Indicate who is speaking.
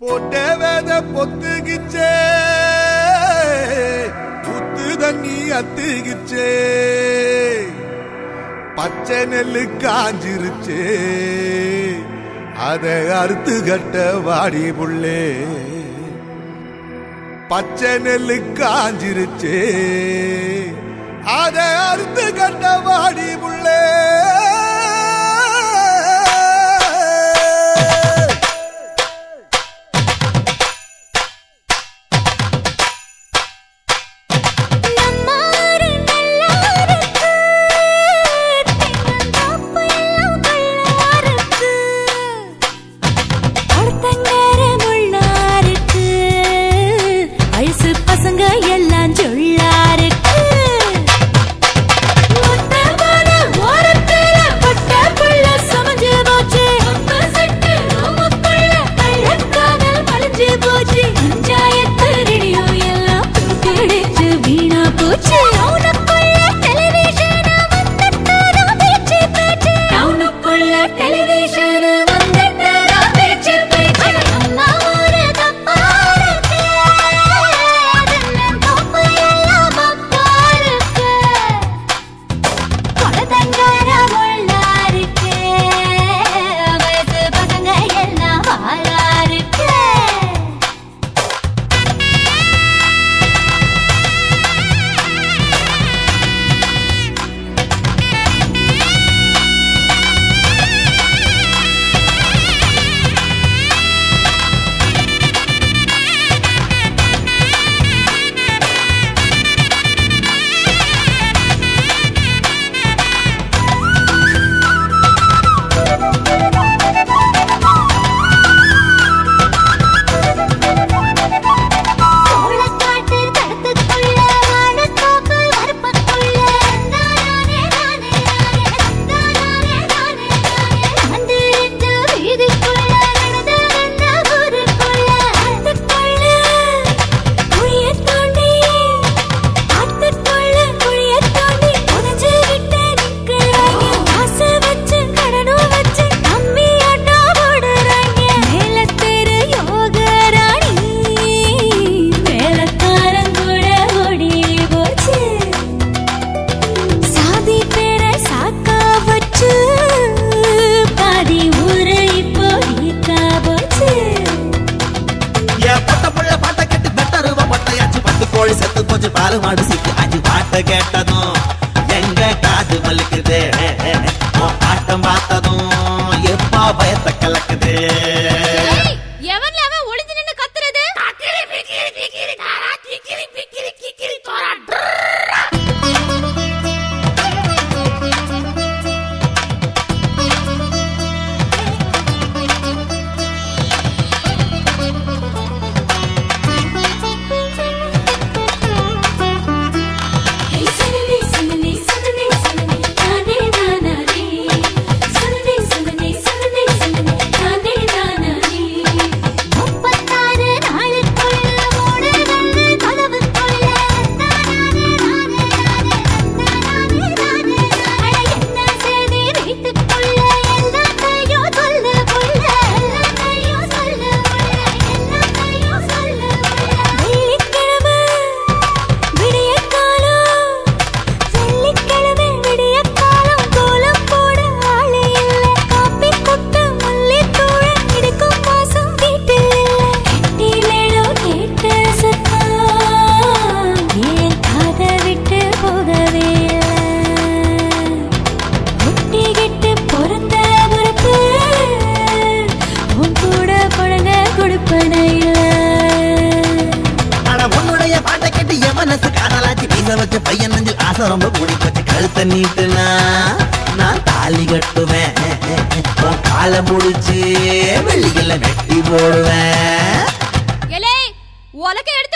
Speaker 1: பொட்ட வேத பொத்துகிச்சே புத்து தண்ணி அத்துகிச்சே பச்சை நெல்லு காஞ்சிருச்சே அத அறுத்து கட்ட வாடி புள்ளே பச்சை நெல்லு காஞ்சிருச்சே அத அறுத்து கட்ட வாடி புள்ளே
Speaker 2: நம்மாறு நல்லாருக்கு தென்னந்தோப்பு எல்லாம் கள்ளாருக்கு அடுத்தங்கர முள்ளாருக்கு வயசு பசங்க எல்லாம் சொல்லாருக்கு மொத்தமான ஓரத்துல பட்ட புள்ள சமஞ்சு போச்சு ஆப்போசிட் ரூமுக்குள்ள கள்ளக்காதல் மலிஞ்சு போச்சு பஞ்சாயத்து ரேடியோ எல்லாம் பிடிச்சு வீணா போச்சு டவுனுக்குள்ள டெலிவிஷன் வந்துட்டாரா பேச்சு பேச்சு டவுனுக்குள்ள டெலிவிஷன் வந்துட்டாரா பேச்சு பேச்சு அம்மா ஒரு தப்பா இருக்கு தோப்பு எல்லாம் பப்பா இருக்கு கொலதங்கர முள்ளாருக்கு வயசு பசங்க எல்லாம் வாழாருக்கு சோளக்காட்டு தடத்துக்குள்ள வாழைத்தோப்பு வரப்புக்குள்ள நானே நானே நானே நானே நானே வந்திருந்த வீதிக்குள்ள நடந்து வந்த ஊருக்குள்ள ஆத்துக்குள்ள குழியத் தோண்டி ஆத்துக்குள்ள குழியத் தோண்டி புதைஞ்சு விட்டு நிக்கிறாங்க ஆசை வச்சு கடனும் வச்சு கம்மி ஆட்டோ போடுறாங்க மேலத்தெரு யோகராணி மேலக்காரன் கூட ஓடி போச்சு சாதி பேர சாக்கா வச்சு பாதி ஊரு இப்போ ஈக்கா போச்சு
Speaker 3: என் பொட்ட புள்ள பாட்டை கேட்டு பெட்டருவ பொட்டையாச்சு பத்து கோழி செத்து போச்சு பாரு மாடு சிக்கு அஞ்சு பாட்டை கேட்டதும் எங்க காது வலிக்குது உன் ஆட்டம் பார்த்ததும் எப்பா பயத்தை கலக்குது
Speaker 2: எவன்ல அவன் ஒளிஞ்சு நின்னு கத்துறது சனனே சனனே சனனே சனனே நானே நானானே சனனே சனனே சனனே சனனே நானே நானானே முப்பத்தாறு நாளுக்குள்ள ஓடுதல்ல கதவுக்குள்ள நானே நானே நானே நானே நானே என்ன செய்தி வீட்டுக்குள்ள எல்லாத்தையும் சொல்லு புள்ள எல்லாத்தையும் சொல்லு புள்ள எல்லாத்தையும் சொல்லு புள்ள வெள்ளிக்கிழமை விடியற்காலம் வெள்ளிக்கிழமை விடியற்காலம் கோலம் போட ஆளே இல்ல காப்பி கொட்ட முல்லைத்தூள் இடுக்கும் வாசம் வீட்டில் இல்ல கெட்டிலேடோ கேட்ட சத்தம் ஏன் காதை விட்டு போகவே ஒட்டிக்கிட்டு பொருந்த பொறுப்பு உன் கூட பழக கொடுப்பன இல்லை
Speaker 3: ஆனா உன்னுடைய பாட்டை கேட்டு என் மனசு காதலாச்சு வீச வச்ச பையன் நெஞ்சில் ஆசை ரொம்ப கூடி போச்சு கழுத்தை நீட்டுனா நான் தாலி கட்டுவேன் உன் காலை முடிச்சு வெள்ளியில வெட்டி போடுவேன்
Speaker 2: எலே உலக எடுத்து